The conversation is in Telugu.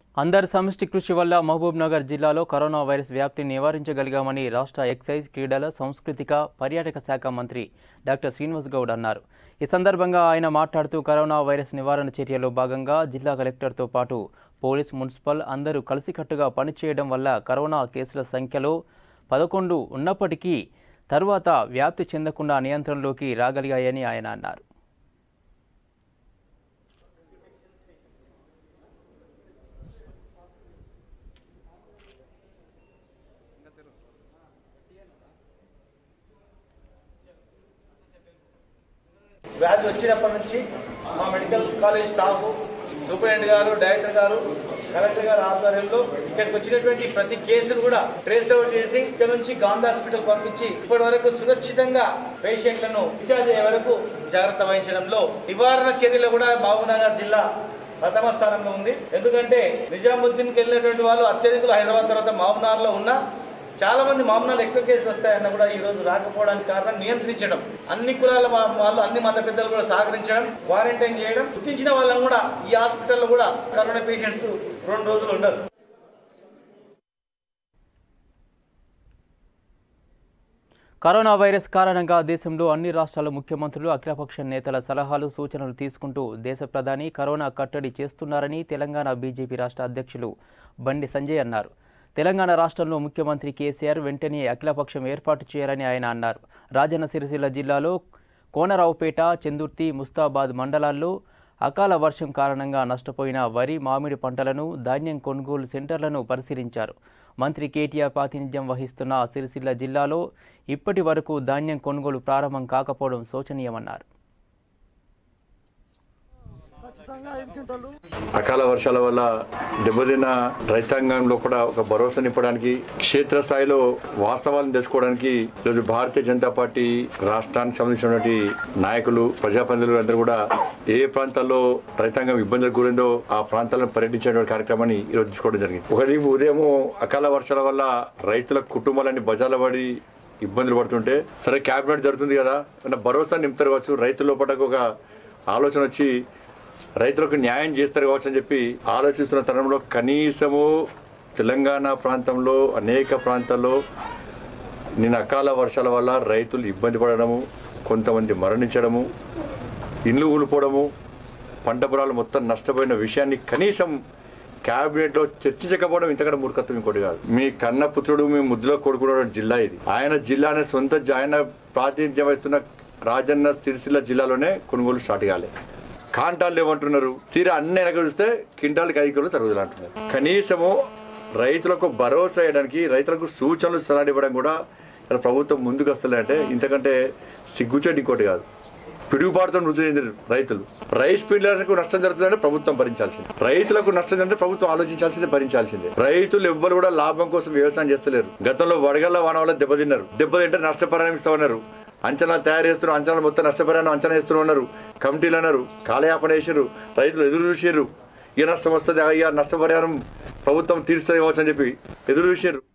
అందరి సమిష్టి కృషి వల్ల మహబూబ్ నగర్ జిల్లాలో కరోనా వైరస్ వ్యాప్తిని నివారించగలిగామని రాష్ట్ర ఎక్సైజ్ క్రీడల సాంస్కృతిక పర్యాటక శాఖ మంత్రి డాక్టర్ శ్రీనివాస్ గౌడ్ అన్నారు ఈ సందర్భంగా ఆయన మాట్లాడుతూ కరోనా వైరస్ నివారణ చర్యలో భాగంగా జిల్లా కలెక్టర్తో పాటు పోలీస్ మున్సిపల్ అందరూ కలిసికట్టుగా పనిచేయడం వల్ల కరోనా కేసుల సంఖ్యలో పదకొండు ఉన్నప్పటికీ తర్వాత వ్యాప్తి చెందకుండా నియంత్రణలోకి రాగలిగాయని ఆయన అన్నారు వ్యాధి వచ్చినప్పటి నుంచి మా మెడికల్ కాలేజ్ స్టాఫ్ సూపరింటెండెంట్ గారు డైరెక్టర్ గారు కలెక్టర్ గారు ఆధ్వర్యంలో ఇక్కడికి వచ్చినటువంటి ప్రతి కేసును కూడా ట్రేస్ అవుట్ చేసి ఇక్కడ నుంచి గాంధీ హాస్పిటల్ పంపించి ఇప్పటి వరకు సురక్షితంగా పేషెంట్లను డిశ్చార్జ్ అయ్యే వరకు జాగ్రత్త వహించడంలో నివారణ చర్యలు కూడా మహబూబ్నగర్ జిల్లా ప్రథమ స్థానంలో ఉంది ఎందుకంటే నిజాముద్దీన్కి వెళ్ళినటువంటి వాళ్ళు అత్యధికులు హైదరాబాద్ తర్వాత మహబూబ్నగర్ లో ఉన్న చాలా మంది మామూలు ఎక్కువ కేసులు వస్తాయన్న కూడా ఈ రోజు రాకపోవడానికి కారణం నియంత్రించడం అన్ని కులాల వా- వాళ్ళు అన్ని మత పెద్దలు కూడా సహకరించడం క్వారంటైన్ చేయడం గుర్తించిన వాళ్ళని కూడా ఈ హాస్పిటల్లో కూడా కరోనా పేషెంట్స్ రెండు రోజులు ఉండరు కరోనా వైరస్ కారణంగా దేశంలో అన్ని రాష్ట్రాల ముఖ్యమంత్రులు అఖిలపక్ష నేతల సలహాలు సూచనలు తీసుకుంటూ దేశ ప్రధాని కరోనా కట్టడి చేస్తున్నారని తెలంగాణ బీజేపీ రాష్ట్ర అధ్యక్షులు బండి సంజయ్ అన్నారు తెలంగాణ రాష్ట్రంలో ముఖ్యమంత్రి కేసీఆర్ వెంటనే అఖిలపక్షం ఏర్పాటు చేయాలని ఆయన అన్నారు రాజన్న సిరిసిల్ల జిల్లాలో కోనరావుపేట చందుర్తి ముస్తాబాద్ మండలాల్లో అకాల వర్షం కారణంగా నష్టపోయిన వరి మామిడి పంటలను ధాన్యం కొనుగోలు సెంటర్లను పరిశీలించారు మంత్రి కేటీఆర్ ప్రాతినిధ్యం వహిస్తున్న సిరిసిల్ల జిల్లాలో ఇప్పటి వరకు ధాన్యం కొనుగోలు ప్రారంభం కాకపోవడం శోచనీయమన్నారు అకాల వర్షాల వల్ల దెబ్బతిన్న రైతాంగంలో కూడా ఒక భరోసా నింపడానికి క్షేత్రస్థాయిలో వాస్తవాలను తెలుసుకోవడానికి ఈరోజు భారతీయ జనతా పార్టీ రాష్ట్రానికి సంబంధించినటువంటి నాయకులు ప్రజాప్రతినిధులు అందరూ కూడా ఏ ప్రాంతాల్లో రైతాంగం ఇబ్బందులకు గురిందో ఆ ప్రాంతాలను పర్యటించేటువంటి కార్యక్రమాన్ని ఈరోజు తీసుకోవడం జరిగింది ఒకది ఉదయం అకాల వర్షాల వల్ల రైతుల కుటుంబాలన్నీ బజార్ల పడి ఇబ్బందులు పడుతుంటే సరే క్యాబినెట్ జరుగుతుంది కదా అన్న భరోసా నింపుతారు కావచ్చు రైతుల లోపల ఒక ఆలోచన వచ్చి రైతులకు న్యాయం చేస్తారు కావచ్చు అని చెప్పి ఆలోచిస్తున్న తరుణంలో కనీసము తెలంగాణ ప్రాంతంలో అనేక ప్రాంతాల్లో నిన్న అకాల వర్షాల వల్ల రైతులు ఇబ్బంది పడడము కొంతమంది మరణించడము ఇండ్లు కూలిపోవడము పంట పొలాలు మొత్తం నష్టపోయిన విషయాన్ని కనీసం క్యాబినెట్లో చర్చించకపోవడం ఇంతకంటే మూర్ఖత్వం ఇంకోటి కాదు మీ కన్న పుత్రుడు మీ ముద్దులో కొడుకున్న జిల్లా ఇది ఆయన జిల్లా అనే సొంత జ- ఆయన ప్రాతినిధ్యం వహిస్తున్న రాజన్న సిరిసిల్ల జిల్లాలోనే కొనుగోలు స్టార్ట్ కాలే కాంటాలు లేవంటున్నారు తీరా అన్ని వెనక చూస్తే క్వింటాల్కి ఐదు కిలోలు తరుగుదల అంటున్నారు కనీసము రైతులకు భరోసా ఇవ్వడానికి రైతులకు సూచనలు సలహా ఇవ్వడం కూడా ఇలా ప్రభుత్వం ముందుకు వస్తలేదంటే ఇంతకంటే సిగ్గుచేటి ఇంకోటి కాదు పిడుగుపాటుతో మృతి చెందిన రైతులు రైస్ మిల్లర్లకు నష్టం జరుగుతుందంటే ప్రభుత్వం భరించాల్సిందే రైతులకు నష్టం జరిగితే ప్రభుత్వం ఆలోచించాల్సిందే భరించాల్సిందే రైతులు ఎవ్వరు కూడా లాభం కోసం వ్యవసాయం చేస్తలేరు గతంలో వడగళ్ల వాన వల్ల దెబ్బతిన్నారు దెబ్బతింటే నష్టపరిహారం ఇస్తామన్నారు అంచనా తయారు చేస్తున్నారు అంచనాలు మొత్తం నష్టపరిహారం అంచనా ఇస్తున్నారు అన్నారు కమిటీలు అన్నారు కాలయాపన చేసారు రైతులు ఎదురు చూసారు ఏ నష్టం వస్తుంది అయ్యా నష్టపరిహారం ప్రభుత్వం తీరుస్తుంది కావచ్చు అని చెప్పి ఎదురు చూసారు